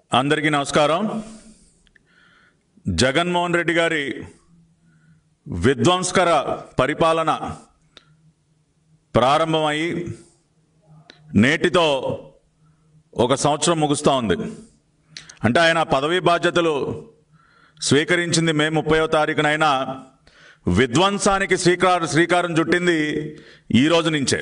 అందరికీ నమస్కారం జగన్మోహన్ రెడ్డి గారి విధ్వంసకర పరిపాలన ప్రారంభమయ్యి నేటితో ఒక సంవత్సరం ముగుస్తూ ఉంది అంటే ఆయన పదవీ బాధ్యతలు స్వీకరించింది మే ముప్పయో తారీఖునైనా విధ్వంసానికి శ్రీకారం శ్రీకారం చుట్టింది ఈ రోజు నుంచే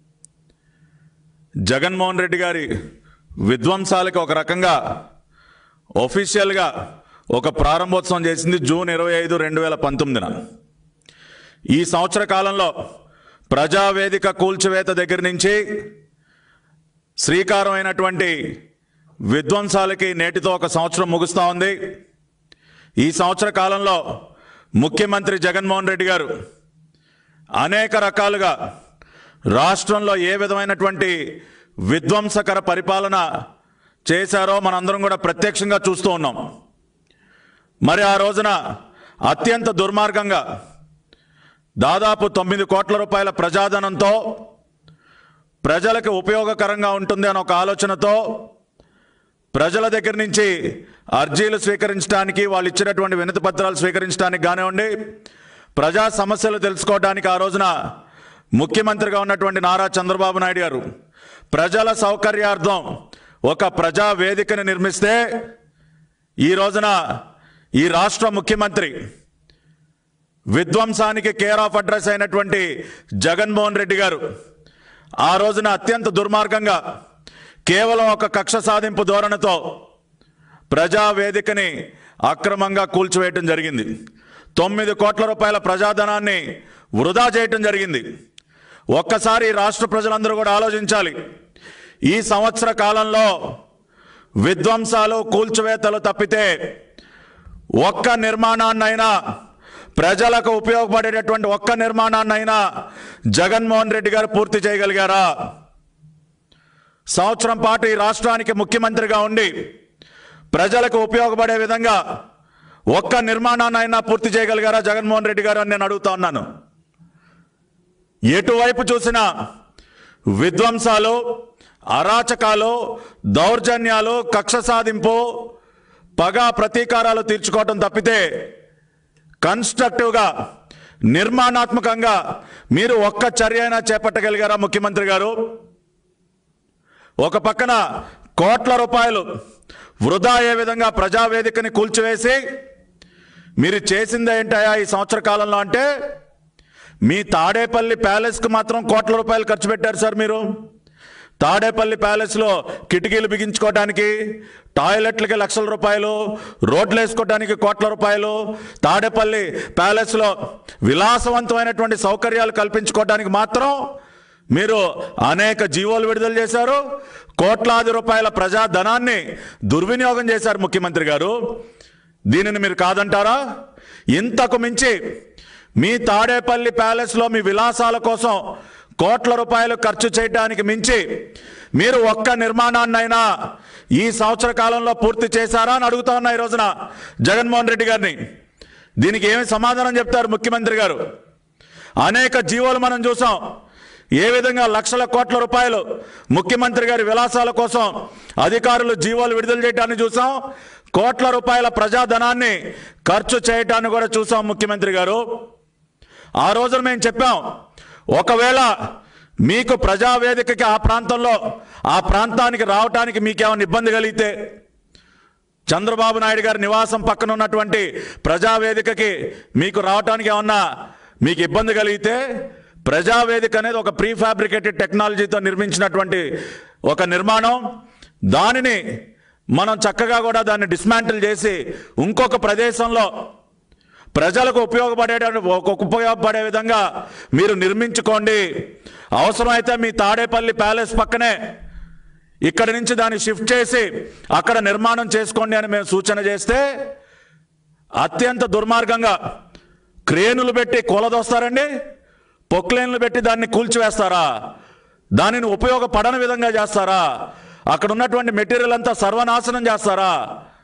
జగన్మోహన్ రెడ్డి గారి విధ్వంసాలకి ఒక రకంగా ఒఫీషియల్గా ఒక ప్రారంభోత్సవం చేసింది జూన్ ఇరవై ఐదు రెండు వేల పంతొమ్మిదిన ఈ సంవత్సర కాలంలో ప్రజావేదిక కూల్చివేత దగ్గర నుంచి శ్రీకారం అయినటువంటి విధ్వంసాలకి నేటితో ఒక సంవత్సరం ముగుస్తూ ఉంది ఈ సంవత్సర కాలంలో ముఖ్యమంత్రి జగన్మోహన్ రెడ్డి గారు అనేక రకాలుగా రాష్ట్రంలో ఏ విధమైనటువంటి విధ్వంసకర పరిపాలన చేశారో మనందరం కూడా ప్రత్యక్షంగా చూస్తూ ఉన్నాం మరి ఆ రోజున అత్యంత దుర్మార్గంగా దాదాపు తొమ్మిది కోట్ల రూపాయల ప్రజాధనంతో ప్రజలకు ఉపయోగకరంగా ఉంటుంది అనే ఒక ఆలోచనతో ప్రజల దగ్గర నుంచి అర్జీలు స్వీకరించడానికి వాళ్ళు ఇచ్చినటువంటి వినతి పత్రాలు స్వీకరించడానికి కానివ్వండి ప్రజా సమస్యలు తెలుసుకోవడానికి ఆ రోజున ముఖ్యమంత్రిగా ఉన్నటువంటి నారా చంద్రబాబు నాయుడు గారు ప్రజల సౌకర్యార్థం ఒక ప్రజా వేదికను నిర్మిస్తే ఈ రోజున ఈ రాష్ట్ర ముఖ్యమంత్రి విధ్వంసానికి కేర్ ఆఫ్ అడ్రస్ అయినటువంటి జగన్మోహన్ రెడ్డి గారు ఆ రోజున అత్యంత దుర్మార్గంగా కేవలం ఒక కక్ష సాధింపు ధోరణితో ప్రజా వేదికని అక్రమంగా కూల్చివేయటం జరిగింది తొమ్మిది కోట్ల రూపాయల ప్రజాధనాన్ని వృధా చేయటం జరిగింది ఒక్కసారి ఈ రాష్ట్ర ప్రజలందరూ కూడా ఆలోచించాలి ఈ సంవత్సర కాలంలో విధ్వంసాలు కూల్చివేతలు తప్పితే ఒక్క నిర్మాణాన్నైనా ప్రజలకు ఉపయోగపడేటటువంటి ఒక్క నిర్మాణాన్నైనా జగన్మోహన్ రెడ్డి గారు పూర్తి చేయగలిగారా సంవత్సరం పాటు ఈ రాష్ట్రానికి ముఖ్యమంత్రిగా ఉండి ప్రజలకు ఉపయోగపడే విధంగా ఒక్క నిర్మాణాన్నైనా పూర్తి చేయగలిగారా జగన్మోహన్ రెడ్డి గారు అని నేను అడుగుతా ఉన్నాను ఎటువైపు చూసినా విధ్వంసాలు అరాచకాలు దౌర్జన్యాలు కక్ష సాధింపు పగ ప్రతీకారాలు తీర్చుకోవటం తప్పితే కన్స్ట్రక్టివ్గా నిర్మాణాత్మకంగా మీరు ఒక్క చర్య అయినా చేపట్టగలిగారా ముఖ్యమంత్రి గారు ఒక పక్కన కోట్ల రూపాయలు వృధా అయ్యే విధంగా ప్రజావేదికని కూల్చివేసి మీరు చేసింది ఏంటయా ఈ సంవత్సర కాలంలో అంటే మీ తాడేపల్లి ప్యాలెస్కి మాత్రం కోట్ల రూపాయలు ఖర్చు పెట్టారు సార్ మీరు తాడేపల్లి ప్యాలెస్లో కిటికీలు బిగించుకోవడానికి టాయిలెట్లకి లక్షల రూపాయలు రోడ్లు వేసుకోవడానికి కోట్ల రూపాయలు తాడేపల్లి ప్యాలెస్లో విలాసవంతమైనటువంటి సౌకర్యాలు కల్పించుకోవడానికి మాత్రం మీరు అనేక జీవోలు విడుదల చేశారు కోట్లాది రూపాయల ప్రజా ధనాన్ని దుర్వినియోగం చేశారు ముఖ్యమంత్రి గారు దీనిని మీరు కాదంటారా ఇంతకు మించి మీ తాడేపల్లి ప్యాలెస్లో మీ విలాసాల కోసం కోట్ల రూపాయలు ఖర్చు చేయడానికి మించి మీరు ఒక్క నిర్మాణాన్నైనా ఈ సంవత్సర కాలంలో పూర్తి చేశారా అని అడుగుతా ఉన్నా ఈ రోజున జగన్మోహన్ రెడ్డి గారిని దీనికి ఏమి సమాధానం చెప్తారు ముఖ్యమంత్రి గారు అనేక జీవోలు మనం చూసాం ఏ విధంగా లక్షల కోట్ల రూపాయలు ముఖ్యమంత్రి గారి విలాసాల కోసం అధికారులు జీవోలు విడుదల చేయడాన్ని చూసాం కోట్ల రూపాయల ప్రజాధనాన్ని ఖర్చు చేయటాన్ని కూడా చూసాం ముఖ్యమంత్రి గారు ఆ రోజున మేము చెప్పాం ఒకవేళ మీకు ప్రజావేదికకి ఆ ప్రాంతంలో ఆ ప్రాంతానికి రావటానికి మీకేమైనా ఇబ్బంది కలిగితే చంద్రబాబు నాయుడు గారి నివాసం పక్కన ఉన్నటువంటి ప్రజావేదికకి మీకు రావటానికి ఏమన్నా మీకు ఇబ్బంది కలిగితే ప్రజావేదిక అనేది ఒక ప్రీ ఫ్యాబ్రికేటెడ్ టెక్నాలజీతో నిర్మించినటువంటి ఒక నిర్మాణం దానిని మనం చక్కగా కూడా దాన్ని డిస్మాంటిల్ చేసి ఇంకొక ప్రదేశంలో ప్రజలకు ఉపయోగపడే ఉపయోగపడే విధంగా మీరు నిర్మించుకోండి అవసరమైతే మీ తాడేపల్లి ప్యాలెస్ పక్కనే ఇక్కడి నుంచి దాన్ని షిఫ్ట్ చేసి అక్కడ నిర్మాణం చేసుకోండి అని మేము సూచన చేస్తే అత్యంత దుర్మార్గంగా క్రేనులు పెట్టి కూలదోస్తారండి పొక్లేన్లు పెట్టి దాన్ని కూల్చివేస్తారా దానిని ఉపయోగపడని విధంగా చేస్తారా అక్కడ ఉన్నటువంటి మెటీరియల్ అంతా సర్వనాశనం చేస్తారా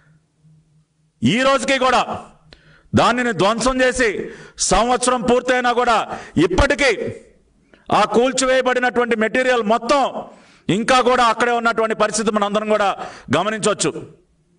ఈ రోజుకి కూడా దానిని ధ్వంసం చేసి సంవత్సరం పూర్తయినా కూడా ఇప్పటికీ ఆ కూల్చివేయబడినటువంటి మెటీరియల్ మొత్తం ఇంకా కూడా అక్కడే ఉన్నటువంటి పరిస్థితి మనందరం కూడా గమనించవచ్చు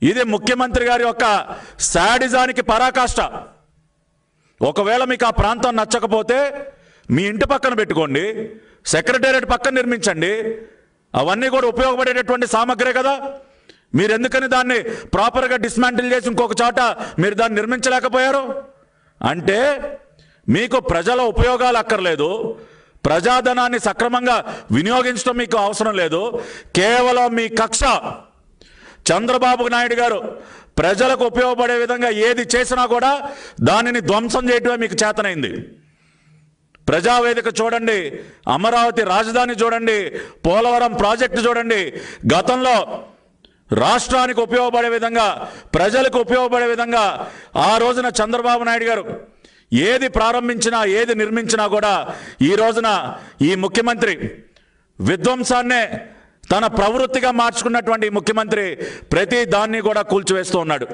ఇది ముఖ్యమంత్రి గారి యొక్క శాడిజానికి పరాకాష్ట ఒకవేళ మీకు ఆ ప్రాంతం నచ్చకపోతే మీ ఇంటి పక్కన పెట్టుకోండి సెక్రటేరియట్ పక్కన నిర్మించండి అవన్నీ కూడా ఉపయోగపడేటటువంటి సామగ్రి కదా మీరు ఎందుకని దాన్ని ప్రాపర్గా డిస్మాంటిల్ చేసి ఇంకొక చోట మీరు దాన్ని నిర్మించలేకపోయారు అంటే మీకు ప్రజల ఉపయోగాలు అక్కర్లేదు ప్రజాధనాన్ని సక్రమంగా వినియోగించడం మీకు అవసరం లేదు కేవలం మీ కక్ష చంద్రబాబు నాయుడు గారు ప్రజలకు ఉపయోగపడే విధంగా ఏది చేసినా కూడా దానిని ధ్వంసం చేయటమే మీకు చేతనైంది ప్రజావేదిక చూడండి అమరావతి రాజధాని చూడండి పోలవరం ప్రాజెక్టు చూడండి గతంలో రాష్ట్రానికి ఉపయోగపడే విధంగా ప్రజలకు ఉపయోగపడే విధంగా ఆ రోజున చంద్రబాబు నాయుడు గారు ఏది ప్రారంభించినా ఏది నిర్మించినా కూడా ఈ రోజున ఈ ముఖ్యమంత్రి విధ్వంసాన్నే తన ప్రవృత్తిగా మార్చుకున్నటువంటి ఈ ముఖ్యమంత్రి ప్రతి దాన్ని కూడా కూల్చివేస్తూ ఉన్నాడు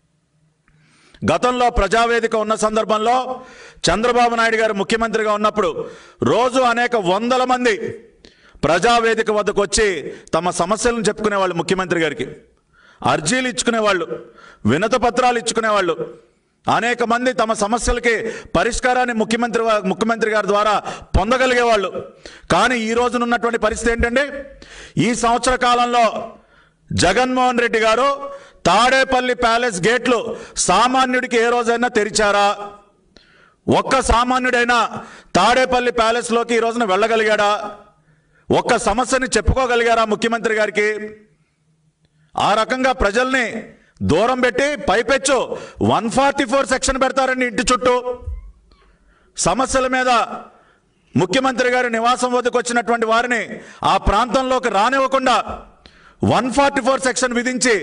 గతంలో ప్రజావేదిక ఉన్న సందర్భంలో చంద్రబాబు నాయుడు గారు ముఖ్యమంత్రిగా ఉన్నప్పుడు రోజు అనేక వందల మంది ప్రజావేదిక వద్దకు వచ్చి తమ సమస్యలను చెప్పుకునేవాళ్ళు ముఖ్యమంత్రి గారికి అర్జీలు ఇచ్చుకునేవాళ్ళు వినత పత్రాలు ఇచ్చుకునేవాళ్ళు అనేక మంది తమ సమస్యలకి పరిష్కారాన్ని ముఖ్యమంత్రి వా- ముఖ్యమంత్రి గారి ద్వారా పొందగలిగేవాళ్ళు కానీ ఈ రోజున ఉన్నటువంటి పరిస్థితి ఏంటంటే ఈ సంవత్సర కాలంలో జగన్మోహన్ రెడ్డి గారు తాడేపల్లి ప్యాలెస్ గేట్లు సామాన్యుడికి ఏ రోజైనా తెరిచారా ఒక్క సామాన్యుడైనా తాడేపల్లి ప్యాలెస్లోకి ఈ రోజున వెళ్ళగలిగాడా ఒక్క సమస్యని చెప్పుకోగలిగారా ముఖ్యమంత్రి గారికి ఆ రకంగా ప్రజల్ని దూరం పెట్టి పైపెచ్చు వన్ ఫార్టీ ఫోర్ సెక్షన్ పెడతారండి ఇంటి చుట్టూ సమస్యల మీద ముఖ్యమంత్రి గారి నివాసం వద్దకు వచ్చినటువంటి వారిని ఆ ప్రాంతంలోకి రానివ్వకుండా వన్ ఫార్టీ ఫోర్ సెక్షన్ విధించి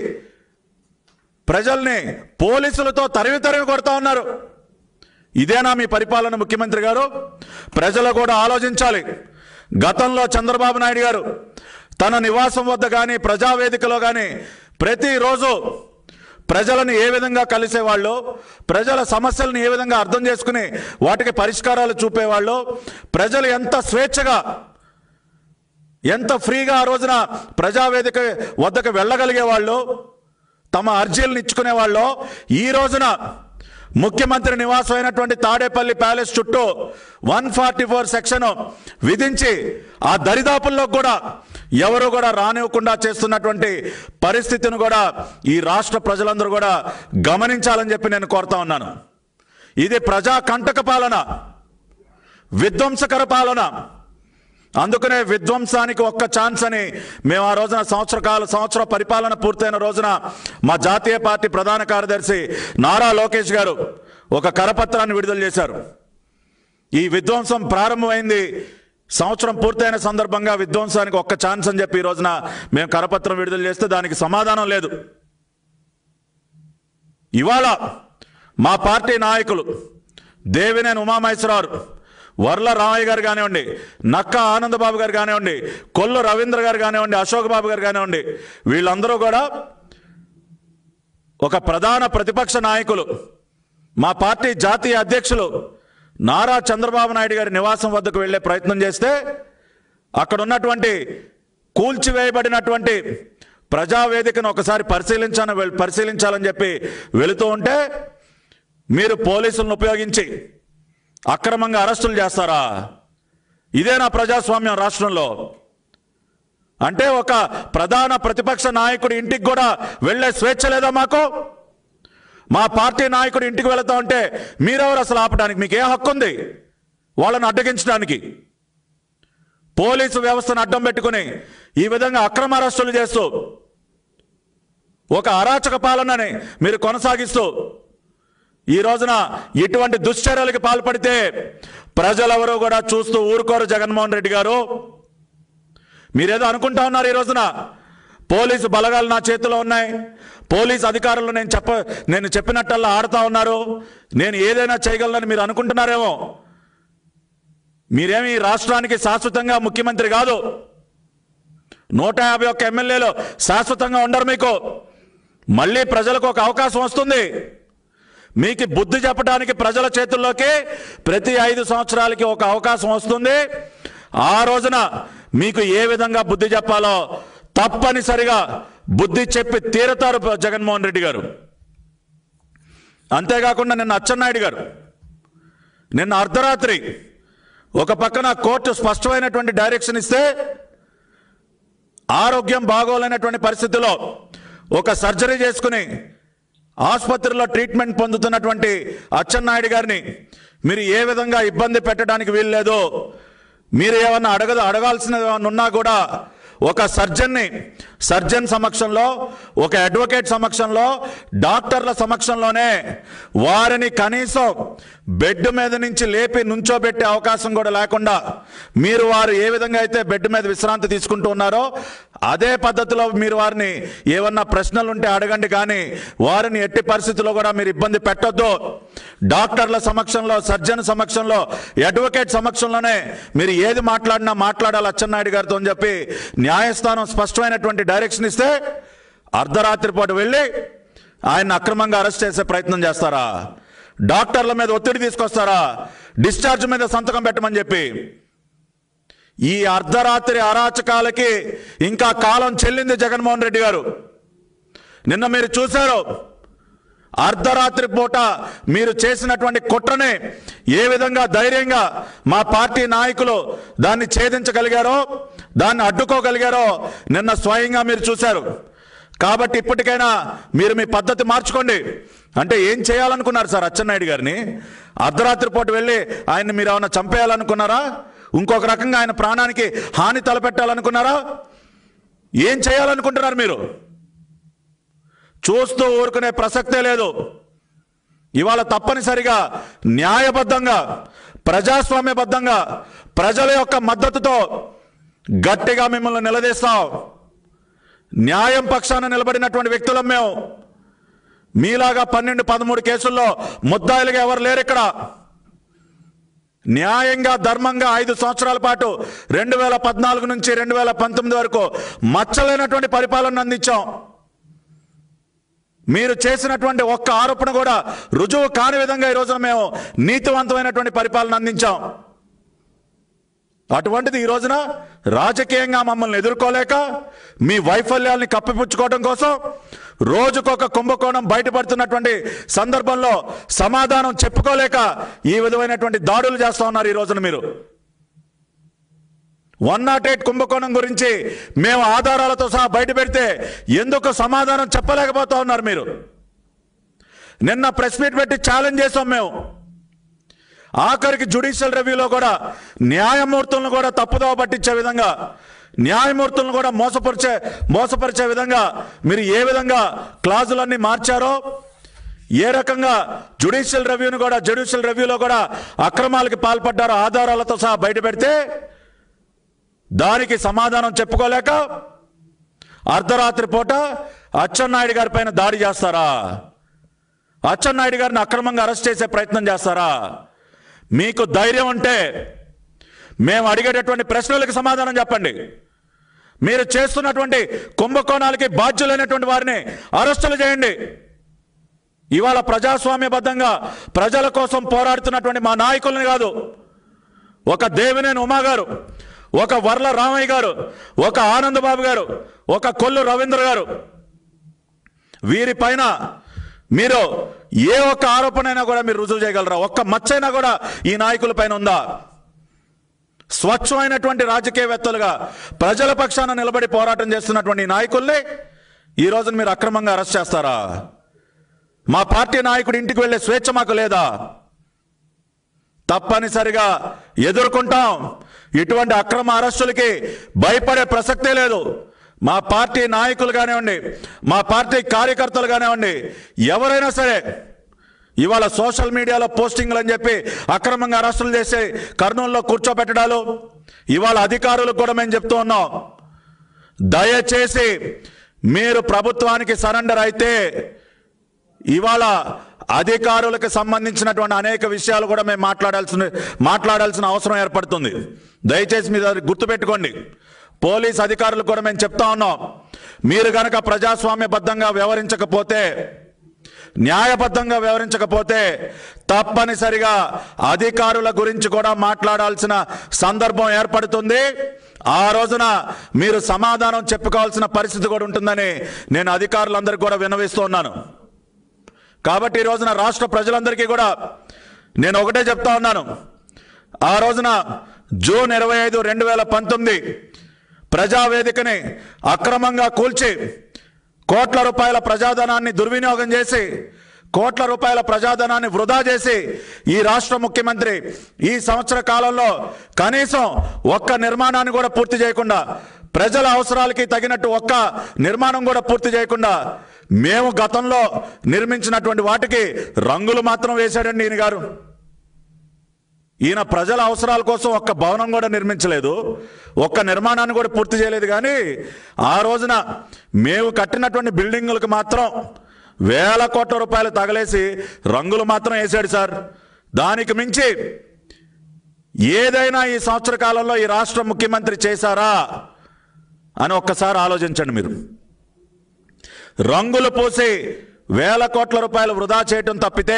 ప్రజల్ని పోలీసులతో తరిమి తరిమి కొడతా ఉన్నారు ఇదేనా మీ పరిపాలన ముఖ్యమంత్రి గారు ప్రజలు కూడా ఆలోచించాలి గతంలో చంద్రబాబు నాయుడు గారు తన నివాసం వద్ద కానీ ప్రజావేదికలో కానీ ప్రతిరోజు ప్రజలను ఏ విధంగా కలిసేవాళ్ళు ప్రజల సమస్యలను ఏ విధంగా అర్థం చేసుకుని వాటికి పరిష్కారాలు చూపేవాళ్ళు ప్రజలు ఎంత స్వేచ్ఛగా ఎంత ఫ్రీగా ఆ రోజున ప్రజావేదిక వద్దకు వెళ్ళగలిగే వాళ్ళు తమ అర్జీలను ఇచ్చుకునే వాళ్ళు ఈ రోజున ముఖ్యమంత్రి నివాసం అయినటువంటి తాడేపల్లి ప్యాలెస్ చుట్టూ వన్ ఫార్టీ ఫోర్ సెక్షన్ విధించి ఆ దరిదాపుల్లో కూడా ఎవరు కూడా రానివ్వకుండా చేస్తున్నటువంటి పరిస్థితిని కూడా ఈ రాష్ట్ర ప్రజలందరూ కూడా గమనించాలని చెప్పి నేను కోరుతా ఉన్నాను ఇది ప్రజా కంటక పాలన విధ్వంసకర పాలన అందుకనే విధ్వంసానికి ఒక్క ఛాన్స్ అని మేము ఆ రోజున సంవత్సర కాల సంవత్సర పరిపాలన పూర్తయిన రోజున మా జాతీయ పార్టీ ప్రధాన కార్యదర్శి నారా లోకేష్ గారు ఒక కరపత్రాన్ని విడుదల చేశారు ఈ విధ్వంసం ప్రారంభమైంది సంవత్సరం పూర్తయిన సందర్భంగా విధ్వంసానికి ఒక్క ఛాన్స్ అని చెప్పి ఈ రోజున మేము కరపత్రం విడుదల చేస్తే దానికి సమాధానం లేదు ఇవాళ మా పార్టీ నాయకులు దేవినేని ఉమామహేశ్వరరావు వర్ల రామయ్య గారు కానివ్వండి నక్క ఆనందబాబు గారు కానివ్వండి కొల్లు రవీంద్ర గారు కానివ్వండి అశోక్ బాబు గారు కానివ్వండి వీళ్ళందరూ కూడా ఒక ప్రధాన ప్రతిపక్ష నాయకులు మా పార్టీ జాతీయ అధ్యక్షులు నారా చంద్రబాబు నాయుడు గారి నివాసం వద్దకు వెళ్ళే ప్రయత్నం చేస్తే అక్కడ ఉన్నటువంటి కూల్చివేయబడినటువంటి ప్రజావేదికను ఒకసారి పరిశీలించాలని వెళ్- పరిశీలించాలని చెప్పి వెళుతూ ఉంటే మీరు పోలీసులను ఉపయోగించి అక్రమంగా అరెస్టులు చేస్తారా ఇదేనా ప్రజాస్వామ్యం రాష్ట్రంలో అంటే ఒక ప్రధాన ప్రతిపక్ష నాయకుడి ఇంటికి కూడా వెళ్ళే స్వేచ్ఛ లేదా మాకు మా పార్టీ నాయకుడి ఇంటికి వెళతా ఉంటే మీరెవరు అసలు ఆపడానికి మీకు ఏ హక్కు ఉంది వాళ్ళని అడ్డగించడానికి పోలీసు వ్యవస్థను అడ్డం పెట్టుకుని ఈ విధంగా అక్రమ అరెస్టులు చేస్తూ ఒక అరాచక పాలనని మీరు కొనసాగిస్తూ ఈ రోజున ఇటువంటి దుశ్చర్యలకు పాల్పడితే ప్రజలెవరూ కూడా చూస్తూ ఊరుకోరు జగన్మోహన్ రెడ్డి గారు మీరేదో అనుకుంటా ఉన్నారు ఈ రోజున పోలీసు బలగాలు నా చేతిలో ఉన్నాయి పోలీసు అధికారులు నేను చెప్ప నేను చెప్పినట్టల్లా ఆడుతా ఉన్నారు నేను ఏదైనా చేయగలనని మీరు అనుకుంటున్నారేమో మీరేమి ఈ రాష్ట్రానికి శాశ్వతంగా ముఖ్యమంత్రి కాదు నూట యాభై ఒక్క ఎమ్మెల్యేలు శాశ్వతంగా ఉండరు మీకు మళ్ళీ ప్రజలకు ఒక అవకాశం వస్తుంది మీకు బుద్ధి చెప్పడానికి ప్రజల చేతుల్లోకి ప్రతి ఐదు సంవత్సరాలకి ఒక అవకాశం వస్తుంది ఆ రోజున మీకు ఏ విధంగా బుద్ధి చెప్పాలో తప్పనిసరిగా బుద్ధి చెప్పి తీరతారు జగన్మోహన్ రెడ్డి గారు అంతేకాకుండా నిన్న అచ్చెన్నాయుడు గారు నిన్న అర్ధరాత్రి ఒక పక్కన కోర్టు స్పష్టమైనటువంటి డైరెక్షన్ ఇస్తే ఆరోగ్యం బాగోలేనటువంటి పరిస్థితిలో ఒక సర్జరీ చేసుకుని ఆసుపత్రిలో ట్రీట్మెంట్ పొందుతున్నటువంటి అచ్చెన్నాయుడు గారిని మీరు ఏ విధంగా ఇబ్బంది పెట్టడానికి వీల్లేదు మీరు ఏమన్నా అడగదు అడగాల్సిన ఏమన్నా ఉన్నా కూడా ఒక సర్జన్ని సర్జన్ సమక్షంలో ఒక అడ్వకేట్ సమక్షంలో డాక్టర్ల సమక్షంలోనే వారిని కనీసం బెడ్ మీద నుంచి లేపి నుంచోబెట్టే అవకాశం కూడా లేకుండా మీరు వారు ఏ విధంగా అయితే బెడ్ మీద విశ్రాంతి తీసుకుంటూ ఉన్నారో అదే పద్ధతిలో మీరు వారిని ఏమన్నా ప్రశ్నలు ఉంటే అడగండి కానీ వారిని ఎట్టి పరిస్థితుల్లో కూడా మీరు ఇబ్బంది పెట్టొద్దు డాక్టర్ల సమక్షంలో సర్జన్ సమక్షంలో అడ్వకేట్ సమక్షంలోనే మీరు ఏది మాట్లాడినా మాట్లాడాలి అచ్చెన్నాయుడు గారితో అని చెప్పి న్యాయస్థానం స్పష్టమైనటువంటి డైరెక్షన్ ఇస్తే అర్ధరాత్రి పాటు వెళ్ళి ఆయన అక్రమంగా అరెస్ట్ చేసే ప్రయత్నం చేస్తారా డాక్టర్ల మీద ఒత్తిడి తీసుకొస్తారా డిశ్చార్జ్ మీద సంతకం పెట్టమని చెప్పి ఈ అర్ధరాత్రి అరాచకాలకి ఇంకా కాలం చెల్లింది జగన్మోహన్ రెడ్డి గారు నిన్న మీరు చూశారు అర్ధరాత్రి పూట మీరు చేసినటువంటి కుట్రని ఏ విధంగా ధైర్యంగా మా పార్టీ నాయకులు దాన్ని ఛేదించగలిగారో దాన్ని అడ్డుకోగలిగారో నిన్న స్వయంగా మీరు చూశారు కాబట్టి ఇప్పటికైనా మీరు మీ పద్ధతి మార్చుకోండి అంటే ఏం చేయాలనుకున్నారు సార్ అచ్చెన్నాయుడు గారిని అర్ధరాత్రి పూట వెళ్ళి ఆయన్ని మీరు ఏమైనా చంపేయాలనుకున్నారా ఇంకొక రకంగా ఆయన ప్రాణానికి హాని తలపెట్టాలనుకున్నారా ఏం చేయాలనుకుంటున్నారు మీరు చూస్తూ ఊరుకునే ప్రసక్తే లేదు ఇవాళ తప్పనిసరిగా న్యాయబద్ధంగా ప్రజాస్వామ్యబద్ధంగా ప్రజల యొక్క మద్దతుతో గట్టిగా మిమ్మల్ని నిలదీస్తాం న్యాయం పక్షాన నిలబడినటువంటి వ్యక్తులం మేము మీలాగా పన్నెండు పదమూడు కేసుల్లో ముద్దాయిలుగా ఎవరు లేరు ఇక్కడ న్యాయంగా ధర్మంగా ఐదు సంవత్సరాల పాటు రెండు వేల పద్నాలుగు నుంచి రెండు వేల పంతొమ్మిది వరకు మచ్చలేనటువంటి పరిపాలన అందించాం మీరు చేసినటువంటి ఒక్క ఆరోపణ కూడా రుజువు కాని విధంగా ఈ రోజున మేము నీతివంతమైనటువంటి పరిపాలన అందించాం అటువంటిది ఈ రోజున రాజకీయంగా మమ్మల్ని ఎదుర్కోలేక మీ వైఫల్యాల్ని కప్పిపుచ్చుకోవడం కోసం రోజుకొక కుంభకోణం బయటపడుతున్నటువంటి సందర్భంలో సమాధానం చెప్పుకోలేక ఈ విధమైనటువంటి దాడులు చేస్తా ఉన్నారు ఈ రోజున మీరు వన్ నాట్ ఎయిట్ కుంభకోణం గురించి మేము ఆధారాలతో సహా బయట పెడితే ఎందుకు సమాధానం చెప్పలేకపోతా ఉన్నారు మీరు నిన్న ప్రెస్ మీట్ పెట్టి ఛాలెంజ్ చేసాం మేము ఆఖరికి జుడిషియల్ రివ్యూలో కూడా న్యాయమూర్తులను కూడా తప్పుదోవ పట్టించే విధంగా న్యాయమూర్తులను కూడా మోసపరిచే మోసపరిచే విధంగా మీరు ఏ విధంగా క్లాజులన్నీ మార్చారో ఏ రకంగా జుడిషియల్ రివ్యూను కూడా జుడిషియల్ రివ్యూలో కూడా అక్రమాలకి పాల్పడ్డారో ఆధారాలతో సహా బయట పెడితే దానికి సమాధానం చెప్పుకోలేక అర్ధరాత్రి పూట అచ్చెన్నాయుడు గారి పైన దాడి చేస్తారా అచ్చెన్నాయుడు గారిని అక్రమంగా అరెస్ట్ చేసే ప్రయత్నం చేస్తారా మీకు ధైర్యం ఉంటే మేము అడిగేటటువంటి ప్రశ్నలకు సమాధానం చెప్పండి మీరు చేస్తున్నటువంటి కుంభకోణాలకి బాధ్యులైనటువంటి వారిని అరెస్టులు చేయండి ఇవాళ ప్రజాస్వామ్యబద్ధంగా ప్రజల కోసం పోరాడుతున్నటువంటి మా నాయకుల్ని కాదు ఒక దేవినేని ఉమా గారు ఒక వర్ల రామయ్య గారు ఒక ఆనందబాబు గారు ఒక కొల్లు రవీంద్ర గారు వీరిపైన మీరు ఏ ఒక్క ఆరోపణ అయినా కూడా మీరు రుజువు చేయగలరా ఒక్క మచ్చైనా కూడా ఈ నాయకుల పైన ఉందా స్వచ్ఛమైనటువంటి రాజకీయవేత్తలుగా ప్రజల పక్షాన నిలబడి పోరాటం చేస్తున్నటువంటి ఈ నాయకుల్ని ఈ రోజున మీరు అక్రమంగా అరెస్ట్ చేస్తారా మా పార్టీ నాయకుడి ఇంటికి వెళ్ళే స్వేచ్ఛ మాకు లేదా తప్పనిసరిగా ఎదుర్కొంటాం ఇటువంటి అక్రమ అరెస్టులకి భయపడే ప్రసక్తే లేదు మా పార్టీ నాయకులు కానివ్వండి మా పార్టీ కార్యకర్తలు కానివ్వండి ఎవరైనా సరే ఇవాళ సోషల్ మీడియాలో పోస్టింగ్లు అని చెప్పి అక్రమంగా అరెస్టులు చేసి కర్నూలులో కూర్చోబెట్టడాలు ఇవాళ అధికారులకు కూడా మేము చెప్తూ ఉన్నాం దయచేసి మీరు ప్రభుత్వానికి సరెండర్ అయితే ఇవాళ అధికారులకు సంబంధించినటువంటి అనేక విషయాలు కూడా మేము మాట్లాడాల్సిన మాట్లాడాల్సిన అవసరం ఏర్పడుతుంది దయచేసి మీరు అది గుర్తుపెట్టుకోండి పోలీస్ అధికారులకు కూడా మేము చెప్తా ఉన్నాం మీరు గనక ప్రజాస్వామ్యబద్ధంగా వ్యవహరించకపోతే న్యాయబద్ధంగా వ్యవహరించకపోతే తప్పనిసరిగా అధికారుల గురించి కూడా మాట్లాడాల్సిన సందర్భం ఏర్పడుతుంది ఆ రోజున మీరు సమాధానం చెప్పుకోవాల్సిన పరిస్థితి కూడా ఉంటుందని నేను అధికారులందరికీ కూడా విన్నవిస్తూ ఉన్నాను కాబట్టి ఈ రోజున రాష్ట్ర ప్రజలందరికీ కూడా నేను ఒకటే చెప్తా ఉన్నాను ఆ రోజున జూన్ ఇరవై ఐదు రెండు వేల పంతొమ్మిది ప్రజావేదికని అక్రమంగా కూల్చి కోట్ల రూపాయల ప్రజాధనాన్ని దుర్వినియోగం చేసి కోట్ల రూపాయల ప్రజాధనాన్ని వృధా చేసి ఈ రాష్ట్ర ముఖ్యమంత్రి ఈ సంవత్సర కాలంలో కనీసం ఒక్క నిర్మాణాన్ని కూడా పూర్తి చేయకుండా ప్రజల అవసరాలకి తగినట్టు ఒక్క నిర్మాణం కూడా పూర్తి చేయకుండా మేము గతంలో నిర్మించినటువంటి వాటికి రంగులు మాత్రం వేశాడండి ఈయన గారు ఈయన ప్రజల అవసరాల కోసం ఒక్క భవనం కూడా నిర్మించలేదు ఒక్క నిర్మాణాన్ని కూడా పూర్తి చేయలేదు కానీ ఆ రోజున మేము కట్టినటువంటి బిల్డింగులకు మాత్రం వేల కోట్ల రూపాయలు తగలేసి రంగులు మాత్రం వేశాడు సార్ దానికి మించి ఏదైనా ఈ సంవత్సర కాలంలో ఈ రాష్ట్ర ముఖ్యమంత్రి చేశారా అని ఒక్కసారి ఆలోచించండి మీరు రంగులు పూసి వేల కోట్ల రూపాయలు వృధా చేయటం తప్పితే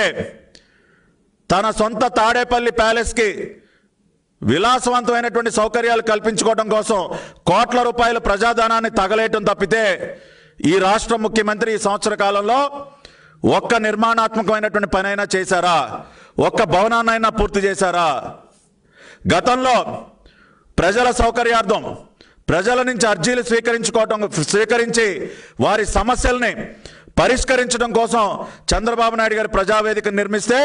తన సొంత తాడేపల్లి ప్యాలెస్కి విలాసవంతమైనటువంటి సౌకర్యాలు కల్పించుకోవడం కోసం కోట్ల రూపాయల ప్రజాధనాన్ని తగలేయటం తప్పితే ఈ రాష్ట్ర ముఖ్యమంత్రి ఈ సంవత్సర కాలంలో ఒక్క నిర్మాణాత్మకమైనటువంటి పనైనా చేశారా ఒక్క భవనాన్నైనా పూర్తి చేశారా గతంలో ప్రజల సౌకర్యార్థం ప్రజల నుంచి అర్జీలు స్వీకరించుకోవటం స్వీకరించి వారి సమస్యల్ని పరిష్కరించడం కోసం చంద్రబాబు నాయుడు గారి ప్రజావేదిక నిర్మిస్తే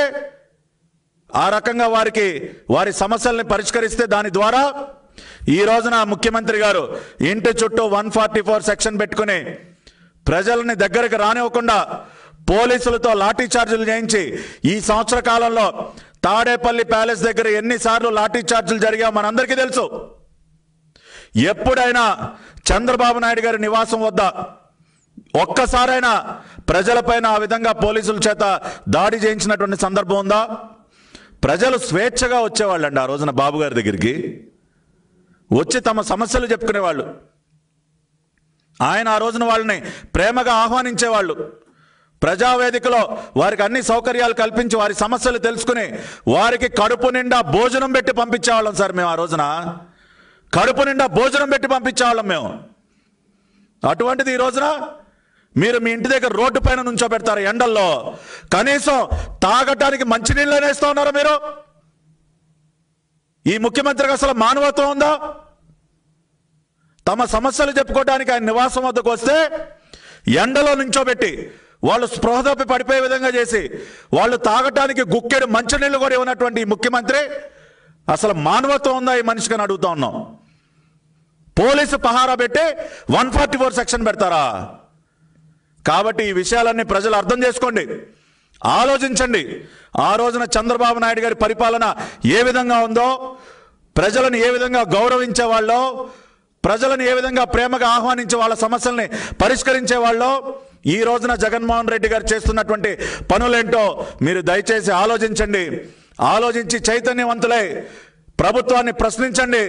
ఆ రకంగా వారికి వారి సమస్యల్ని పరిష్కరిస్తే దాని ద్వారా ఈ రోజున ముఖ్యమంత్రి గారు ఇంటి చుట్టూ వన్ ఫార్టీ ఫోర్ సెక్షన్ పెట్టుకుని ప్రజల్ని దగ్గరకు రానివ్వకుండా పోలీసులతో లాఠీ చార్జీలు చేయించి ఈ సంవత్సర కాలంలో తాడేపల్లి ప్యాలెస్ దగ్గర ఎన్నిసార్లు లాఠీ చార్జీలు జరిగా మనందరికీ తెలుసు ఎప్పుడైనా చంద్రబాబు నాయుడు గారి నివాసం వద్ద ఒక్కసారైనా ప్రజలపైన ఆ విధంగా పోలీసుల చేత దాడి చేయించినటువంటి సందర్భం ఉందా ప్రజలు స్వేచ్ఛగా వచ్చేవాళ్ళండి ఆ రోజున బాబు గారి దగ్గరికి వచ్చి తమ సమస్యలు చెప్పుకునేవాళ్ళు ఆయన ఆ రోజున వాళ్ళని ప్రేమగా ఆహ్వానించేవాళ్ళు ప్రజావేదికలో వారికి అన్ని సౌకర్యాలు కల్పించి వారి సమస్యలు తెలుసుకుని వారికి కడుపు నిండా భోజనం పెట్టి పంపించేవాళ్ళం సార్ మేము ఆ రోజున కడుపు నిండా భోజనం పెట్టి పంపించేవాళ్ళం మేము అటువంటిది ఈ రోజున మీరు మీ ఇంటి దగ్గర రోడ్డు పైన నుంచో పెడతారు ఎండల్లో కనీసం తాగటానికి మంచినీళ్ళు వేస్తూ ఉన్నారా మీరు ఈ ముఖ్యమంత్రికి అసలు మానవత్వం ఉందా తమ సమస్యలు చెప్పుకోవడానికి ఆయన నివాసం వద్దకు వస్తే ఎండలో నుంచోబెట్టి వాళ్ళు స్పృహ తప్పి పడిపోయే విధంగా చేసి వాళ్ళు తాగటానికి గుక్కెడు మంచినీళ్ళు కూడా ఇవ్వనటువంటి ఈ ముఖ్యమంత్రి అసలు మానవత్వం ఉందా ఈ మనిషికి అని అడుగుతా ఉన్నాం పోలీసు పహారా పెట్టి వన్ ఫార్టీ ఫోర్ సెక్షన్ పెడతారా కాబట్టి ఈ విషయాలన్నీ ప్రజలు అర్థం చేసుకోండి ఆలోచించండి ఆ రోజున చంద్రబాబు నాయుడు గారి పరిపాలన ఏ విధంగా ఉందో ప్రజలను ఏ విధంగా గౌరవించే వాళ్ళో ప్రజలను ఏ విధంగా ప్రేమగా ఆహ్వానించి వాళ్ళ సమస్యల్ని పరిష్కరించే వాళ్ళో ఈ రోజున జగన్మోహన్ రెడ్డి గారు చేస్తున్నటువంటి పనులేంటో మీరు దయచేసి ఆలోచించండి ఆలోచించి చైతన్యవంతులై ప్రభుత్వాన్ని ప్రశ్నించండి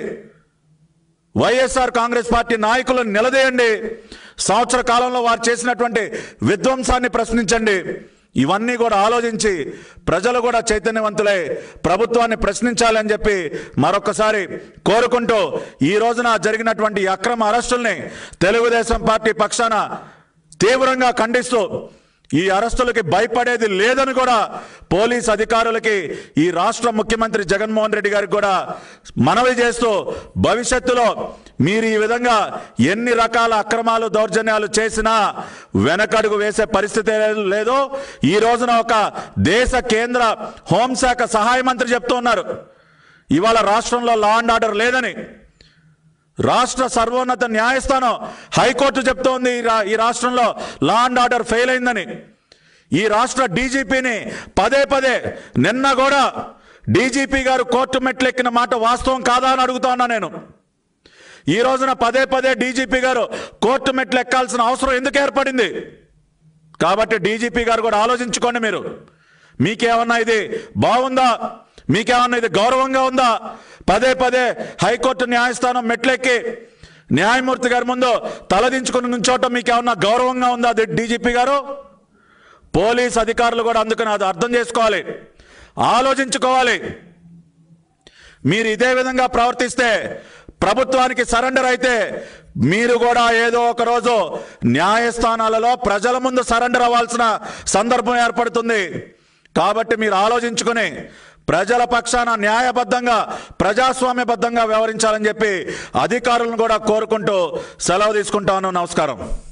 వైఎస్ఆర్ కాంగ్రెస్ పార్టీ నాయకులను నిలదీయండి సంవత్సర కాలంలో వారు చేసినటువంటి విధ్వంసాన్ని ప్రశ్నించండి ఇవన్నీ కూడా ఆలోచించి ప్రజలు కూడా చైతన్యవంతులై ప్రభుత్వాన్ని ప్రశ్నించాలని చెప్పి మరొకసారి కోరుకుంటూ ఈ రోజున జరిగినటువంటి ఈ అక్రమ అరెస్టుల్ని తెలుగుదేశం పార్టీ పక్షాన తీవ్రంగా ఖండిస్తూ ఈ అరెస్టులకి భయపడేది లేదని కూడా పోలీస్ అధికారులకి ఈ రాష్ట్ర ముఖ్యమంత్రి జగన్మోహన్ రెడ్డి గారికి కూడా మనవి చేస్తూ భవిష్యత్తులో మీరు ఈ విధంగా ఎన్ని రకాల అక్రమాలు దౌర్జన్యాలు చేసినా వెనకడుగు వేసే పరిస్థితి లేదు ఈ రోజున ఒక దేశ కేంద్ర హోంశాఖ సహాయ మంత్రి చెప్తూ ఉన్నారు ఇవాళ రాష్ట్రంలో లా అండ్ ఆర్డర్ లేదని రాష్ట్ర సర్వోన్నత న్యాయస్థానం హైకోర్టు చెప్తోంది ఈ రా- ఈ రాష్ట్రంలో లా అండ్ ఆర్డర్ ఫెయిల్ అయిందని ఈ రాష్ట్ర డీజీపీని పదే పదే నిన్న కూడా డీజీపీ గారు కోర్టు మెట్లెక్కిన మాట వాస్తవం కాదా అని అడుగుతా ఉన్నా నేను ఈ రోజున పదే పదే డీజీపీ గారు కోర్టు మెట్లు ఎక్కాల్సిన అవసరం ఎందుకు ఏర్పడింది కాబట్టి డీజీపీ గారు కూడా ఆలోచించుకోండి మీరు మీకేమన్నా ఇది బాగుందా మీకేమన్నా ఇది గౌరవంగా ఉందా పదే పదే హైకోర్టు న్యాయస్థానం మెట్లెక్కి న్యాయమూర్తి గారి ముందు తలదించుకుని నుంచోటం మీకేమన్నా గౌరవంగా ఉందా అది డీజీపీ గారు పోలీస్ అధికారులు కూడా అందుకని అది అర్థం చేసుకోవాలి ఆలోచించుకోవాలి మీరు ఇదే విధంగా ప్రవర్తిస్తే ప్రభుత్వానికి సరెండర్ అయితే మీరు కూడా ఏదో ఒక రోజు న్యాయస్థానాలలో ప్రజల ముందు సరెండర్ అవ్వాల్సిన సందర్భం ఏర్పడుతుంది కాబట్టి మీరు ఆలోచించుకుని ప్రజల పక్షాన న్యాయబద్ధంగా ప్రజాస్వామ్యబద్ధంగా వ్యవహరించాలని చెప్పి అధికారులను కూడా కోరుకుంటూ సెలవు తీసుకుంటాను నమస్కారం